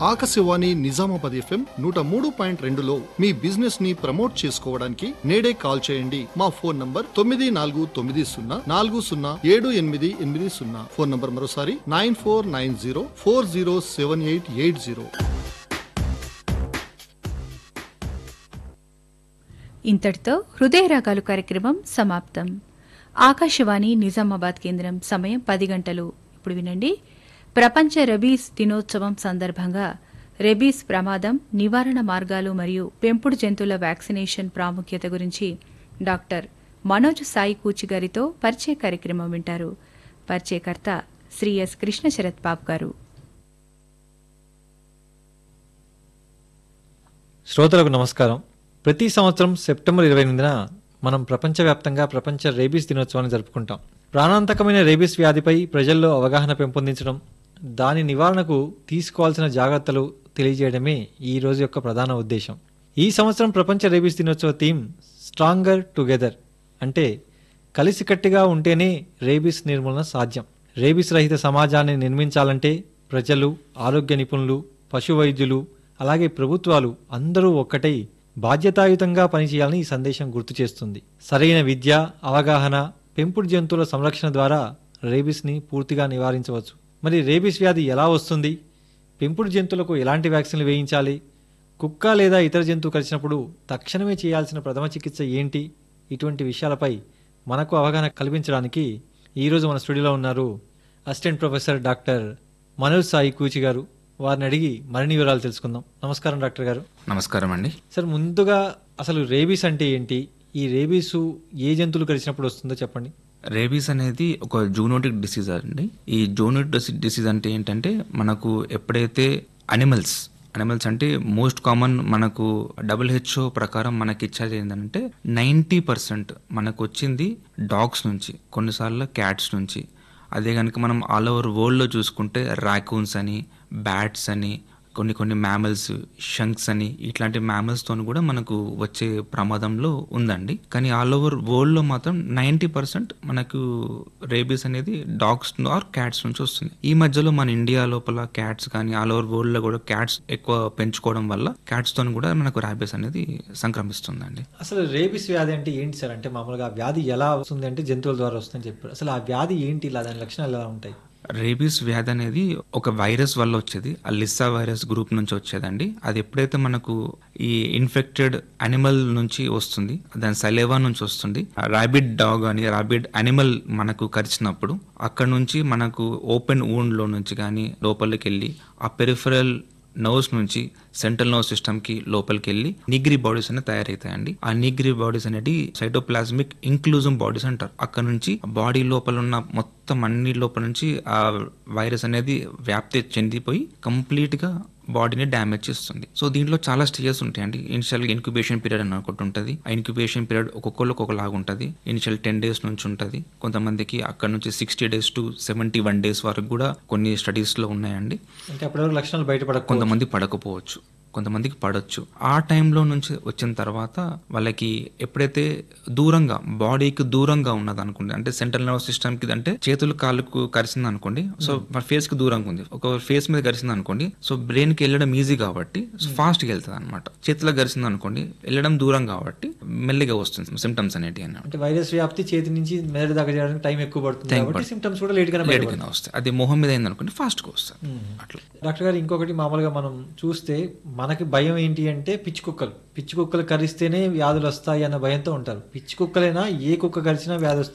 Akashvani Nizamabad FM నూట మూడు point రెండులో మీ బిజినెస్ ని ప్రమోట్ చేసుకోవడానికి నేడే కాల్ చేయండి మా ఫోన్ నంబర్ తొమ్మిది నాలుగు తొమ్మిది సున్నా నాలుగు సున్నా ఏడు ఎనిమిది ఎనిమిది సున్నా ఫోన్ నంబర్ మరోసారి nine four nine zero four zero seven eight eight zero ఇంతటితో హృదయ రాగాలు కార్యక్రమం సమాప్తం ఆకాశవాణి నిజామాబాద్ కేంద్రం సమయం పది గంటలు ఇప్పుడు వినండి ప్రపంచ రెబీస్ దినోత్సవం సందర్భంగా రెబీస్ ప్రమాదం నివారణ మార్గాలు మరియు పెంపుడు జంతువుల వ్యాక్సినేషన్ ప్రాముఖ్యత గురించి డాక్టర్ మనోజ్ సాయి కూచి గారితో పరిచయ కార్యక్రమం వింటారు పరిచయకర్త శ్రీ ఎస్ కృష్ణ శరత్ బాబు గారు శ్రోతలకు నమస్కారం ప్రతి సంవత్సరం సెప్టెంబర్ ఇరవై ఎనిమిదిన మనం ప్రపంచవ్యాప్తంగా ప్రపంచ రేబీస్ దినోత్సవాన్ని జరుపుకుంటాం ప్రాణాంతకమైన రేబీస్ వ్యాధిపై ప్రజల్లో అవగాహన పెంపొందించడం దాని నివారణకు తీసుకోవాల్సిన జాగ్రత్తలు తెలియజేయడమే ఈ రోజు యొక్క ప్రధాన ఉద్దేశం ఈ సంవత్సరం ప్రపంచ రేబీస్ దినోత్సవ థీమ్ స్ట్రాంగర్ టుగెదర్ అంటే కలిసికట్టుగా ఉంటేనే రేబీస్ నిర్మూలన సాధ్యం రేబీస్ రహిత సమాజాన్ని నిర్మించాలంటే ప్రజలు ఆరోగ్య నిపుణులు పశు వైద్యులు అలాగే ప్రభుత్వాలు అందరూ ఒక్కటై బాధ్యతాయుతంగా పనిచేయాలని ఈ సందేశం గుర్తు చేస్తుంది సరైన విద్య అవగాహన పెంపుడు జంతువుల సంరక్షణ ద్వారా రేబీస్ని పూర్తిగా నివారించవచ్చు మరి రేబీస్ వ్యాధి ఎలా వస్తుంది పెంపుడు జంతువులకు ఎలాంటి వ్యాక్సిన్లు వేయించాలి కుక్క లేదా ఇతర జంతువు కలిసినప్పుడు తక్షణమే చేయాల్సిన ప్రథమ చికిత్స ఏంటి ఇటువంటి విషయాలపై మనకు అవగాహన కల్పించడానికి ఈరోజు మన స్టూడియోలో ఉన్నారు assistant professor doctor Manoj Sai Kuchi garu వారిని అడిగి మరిన్ని వివరాలు తెలుసుకుందాం నమస్కారం డాక్టర్ గారు నమస్కారం అండి సార్ ముందుగా అసలు రేబీస్ అంటే ఏంటి ఈ రేబీసు ఏ జంతువులు కలిసినప్పుడు వస్తుందో చెప్పండి రేబీస్ అనేది ఒక జూనోటిక్ డిసీజ్ అండి ఈ జూనోటిక్ డిసీజ్ అంటే ఏంటంటే మనకు ఎప్పుడైతే అనిమల్స్ అనిమల్స్ అంటే మోస్ట్ కామన్ మనకు డబ్ల్యూహెచ్ఓ ప్రకారం మనకి ఇచ్చేది ఏంటంటే నైంటీ పర్సెంట్ మనకు వచ్చింది డాగ్స్ నుంచి కొన్నిసార్లు క్యాట్స్ నుంచి అదే కనుక మనం ఆల్ ఓవర్ వరల్డ్లో చూసుకుంటే ర్యాకూన్స్ అని బ్యాట్స్ అని కొన్ని కొన్ని మ్యామల్స్ షంక్స్ అని ఇట్లాంటి మ్యామల్స్తో కూడా మనకు వచ్చే ప్రమాదంలో ఉందండి కానీ ఆల్ ఓవర్ వరల్డ్లో మాత్రం నైంటీ పర్సెంట్ మనకు రేబీస్ అనేది డాగ్స్ ఆర్ క్యాట్స్ నుంచి వస్తుంది ఈ మధ్యలో మన ఇండియా లోపల క్యాట్స్ కానీ ఆల్ ఓవర్ వరల్డ్లో కూడా క్యాట్స్ ఎక్కువ పెంచుకోవడం వల్ల క్యాట్స్తో కూడా మనకు ర్యాబీస్ అనేది సంక్రమిస్తుందండి అసలు రేబీస్ వ్యాధి అంటే ఏంటి సార్ అంటే మామూలుగా ఆ వ్యాధి ఎలా వస్తుంది అంటే జంతువుల ద్వారా వస్తుందని చెప్పారు అసలు ఆ వ్యాధి ఏంటి ఇలా దాని లక్షణాలు ఎలా ఉంటాయి రేబీస్ వ్యాధి అనేది ఒక వైరస్ వల్ల వచ్చేది ఆ లిస్సా వైరస్ గ్రూప్ నుంచి వచ్చేదండి అది ఎప్పుడైతే మనకు ఈ ఇన్ఫెక్టెడ్ అనిమల్ నుంచి వస్తుంది దాని సలేవా నుంచి వస్తుంది ర్యాబిడ్ డాగ్ అని ర్యాబిడ్ అనిమల్ మనకు కరిచినప్పుడు అక్కడ నుంచి మనకు ఓపెన్ లో నుంచి కానీ లోపలికి వెళ్ళి ఆ పెరిఫరల్ నర్వ్స్ నుంచి సెంట్రల్ నర్వ్ సిస్టమ్ కి లోపలికి వెళ్ళి నిగ్రీ బాడీస్ అనేవి తయారవుతాయండి ఆ నిగ్రీ బాడీస్ అనేది సైటోప్లాస్మిక్ ఇంక్లూజివ్ బాడీస్ అంటారు అక్కడ నుంచి బాడీ లోపల ఉన్న మొత్తం అన్ని లోపల నుంచి ఆ వైరస్ అనేది వ్యాప్తి చెందిపోయి కంప్లీట్ గా బాడీని డ్యామేజ్ చేస్తుంది సో దీంట్లో చాలా స్టేజెస్ ఉంటాయండి ఇనిషియల్ ఇన్క్యుబేషన్ పీరియడ్ అని ఒకటి ఉంటుంది ఆ ఇన్క్యుబేషన్ పీరియడ్ ఒక్కొక్కరికి ఒకలాగా ఉంటుంది ఇనిషియల్ టెన్ డేస్ నుంచి ఉంటుంది కొంతమందికి అక్కడ నుంచి sixty days to seventy one days వరకు కూడా కొన్ని స్టడీస్ లో ఉన్నాయండి అంటే అప్పటివరకు లక్షణాలు బయటపడక కొంతమంది పడకపోవచ్చు కొంతమందికి పడవచ్చు ఆ టైంలో నుంచి వచ్చిన తర్వాత వాళ్ళకి ఎప్పుడైతే దూరంగా బాడీకి దూరంగా ఉన్నది అనుకోండి అంటే సెంట్రల్ నర్వ్ సిస్టమ్ కి అంటే చేతులు కాళ్ళకు కరిసింది అనుకోండి సో ఫేస్ కి దూరంగా ఉంది ఒక ఫేస్ మీద కరిసింది అనుకోండి సో బ్రెయిన్ కి వెళ్ళడం ఈజీ కాబట్టి ఫాస్ట్ గా వెళ్తుంది అనమాట చేతులకు కరిసింది అనుకోండి వెళ్ళడం దూరం కాబట్టి మెల్లిగా వస్తుంది సిమ్టమ్స్ అనేటివి అన్నమాట అంటే వైరస్ వ్యాప్తి చేతి నుంచి మెదడు దాకా చేయడానికి టైం ఎక్కువ పడుతుంది Time కాబట్టి పడుతుంది. సిమ్టమ్స్ కూడా లేట్ గానే లేట్ బయటపడతాయి. గానే వస్తాయి అది మొహం మీద అయింది అనుకోండి ఫాస్ట్ గా వస్తుంది అట్లా డాక్టర్ గారు ఇంకొకటి మామూలుగా మనం చూస్తే మనకి భయం ఏంటి అంటే పిచ్చి కుక్కలు పిచ్చి కుక్కలు కరిస్తేనే వ్యాధులు వస్తాయి అన్న భయంతో ఉంటారు పిచ్చి కుక్కలైనా ఏ కుక్క కరిచినా వ్యాధి వస్తుంది